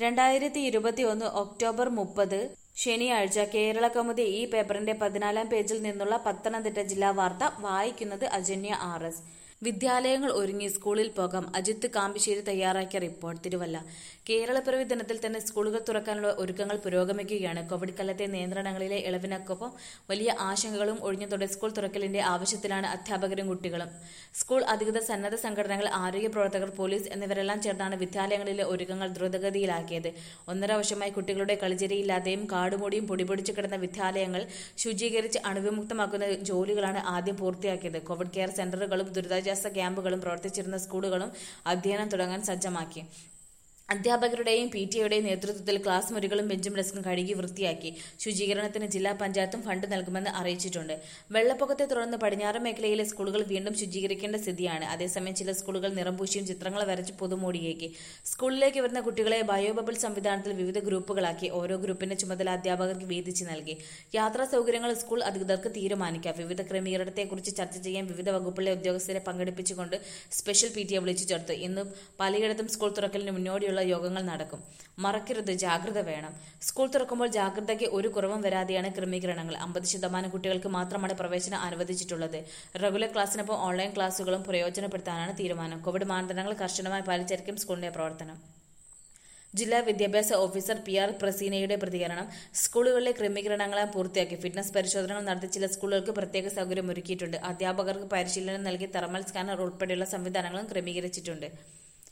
രണ്ടായിരത്തി ഇരുപത്തി ഒന്ന് ഒക്ടോബർ മുപ്പത് ശനിയാഴ്ച കേരള കൗമുദി ഈ പേപ്പറിന്റെ പതിനാലാം പേജിൽ നിന്നുള്ള പത്തനംതിട്ട ജില്ലാ വാർത്ത വായിക്കുന്നത് അജന്യ ആർ എസ് വിദ്യാലയങ്ങൾ ഒരുങ്ങി സ്കൂളിൽ പോകാം അജിത്ത് കാമ്പിശ്ശേരി തയ്യാറാക്കിയ റിപ്പോർട്ട് തിരുവല്ല കേരളപ്പിറവി ദിനത്തിൽ തന്നെ സ്കൂളുകൾ തുറക്കാനുള്ള ഒരുക്കങ്ങൾ പുരോഗമിക്കുകയാണ് കോവിഡ് കാലത്തെ നിയന്ത്രണങ്ങളിലെ ഇളവിനൊപ്പം വലിയ ആശങ്കകളും ഒഴിഞ്ഞതോടെ സ്കൂൾ തുറക്കലിന്റെ ആവശ്യത്തിലാണ് അധ്യാപകരും കുട്ടികളും സ്കൂൾ അധികൃതർ സന്നദ്ധ സംഘടനകൾ ആരോഗ്യ പ്രവർത്തകർ പോലീസ് എന്നിവരെല്ലാം ചേർന്നാണ് വിദ്യാലയങ്ങളിലെ ഒരുക്കങ്ങൾ ദ്രുതഗതിയിലാക്കിയത് ഒന്നര വർഷമായി കുട്ടികളുടെ കളിചിരിയില്ലാതെയും കാടുമൂടിയും പൊടിപൊടിച്ചു കിടന്ന വിദ്യാലയങ്ങൾ ശുചീകരിച്ച് അണുവിമുക്തമാക്കുന്ന ജോലികളാണ് ആദ്യം പൂർത്തിയാക്കിയത് കോവിഡ് കെയർ സെന്ററുകളും ദുരിതാശ്വാസ ക്യാമ്പുകളും പ്രവർത്തിച്ചിരുന്ന സ്കൂളുകളും അധ്യയനം തുടങ്ങാൻ സജ്ജമാക്കി അധ്യാപകരുടെയും പി ടി എയുടെയും നേതൃത്വത്തിൽ ക്ലാസ് മുറികളും ബെഞ്ചും ഡെസ്കും കഴുകി വൃത്തിയാക്കി ശുചീകരണത്തിന് ജില്ലാ പഞ്ചായത്തും ഫണ്ട് നൽകുമെന്ന് അറിയിച്ചിട്ടുണ്ട് വെള്ളപ്പൊക്കത്തെ തുടർന്ന് പടിഞ്ഞാറൻ മേഖലയിലെ സ്കൂളുകൾ വീണ്ടും ശുചീകരിക്കേണ്ട സ്ഥിതിയാണ് അതേസമയം ചില സ്കൂളുകൾ നിറംപൂശിയും ചിത്രങ്ങൾ വരച്ച് പുതുമോടിയേക്കി സ്കൂളിലേക്ക് വരുന്ന കുട്ടികളെ ബയോബബിൾ സംവിധാനത്തിൽ വിവിധ ഗ്രൂപ്പുകളാക്കി ഓരോ ഗ്രൂപ്പിന്റെ ചുമതല അധ്യാപകർക്ക് വീതിച്ച് നൽകി യാത്രാ സൗകര്യങ്ങൾ സ്കൂൾ അധികൃതർക്ക് തീരുമാനിക്കാം വിവിധ ക്രമീകരണത്തെക്കുറിച്ച് ചർച്ച ചെയ്യാൻ വിവിധ വകുപ്പിലെ ഉദ്യോഗസ്ഥരെ പങ്കെടുപ്പിച്ചുകൊണ്ട് സ്പെഷ്യൽ പി ടി എ വിളിച്ചു ചേർത്തു ഇന്ന് പലയിടത്തും സ്കൂൾ തുറക്കലിന് മുന്നോടിയുള്ള യോഗങ്ങൾ നടക്കും മറക്കരുത് ജാഗ്രത വേണം സ്കൂൾ തുറക്കുമ്പോൾ ജാഗ്രതയ്ക്ക് ഒരു കുറവും വരാതെയാണ് ക്രമീകരണങ്ങൾ അമ്പത് ശതമാനം കുട്ടികൾക്ക് മാത്രമാണ് പ്രവേശനം അനുവദിച്ചിട്ടുള്ളത് റെഗുലർ ക്ലാസ്സിനൊപ്പം ഓൺലൈൻ ക്ലാസുകളും പ്രയോജനപ്പെടുത്താനാണ് തീരുമാനം കോവിഡ് മാനദണ്ഡങ്ങൾ കർശനമായി പാലിച്ചായിരിക്കും സ്കൂളിന്റെ പ്രവർത്തനം ജില്ലാ വിദ്യാഭ്യാസ ഓഫീസർ പി ആർ പ്രസീനയുടെ പ്രതികരണം സ്കൂളുകളിലെ ക്രമീകരണങ്ങളെല്ലാം പൂർത്തിയാക്കി ഫിറ്റ്നസ് പരിശോധനകൾ നടത്തി ചില സ്കൂളുകൾക്ക് പ്രത്യേക സൗകര്യം ഒരുക്കിയിട്ടുണ്ട് അധ്യാപകർക്ക് പരിശീലനം നൽകി തെർമൽ സ്കാനർ ഉൾപ്പെടെയുള്ള സംവിധാനങ്ങളും ക്രമീകരിച്ചിട്ടുണ്ട്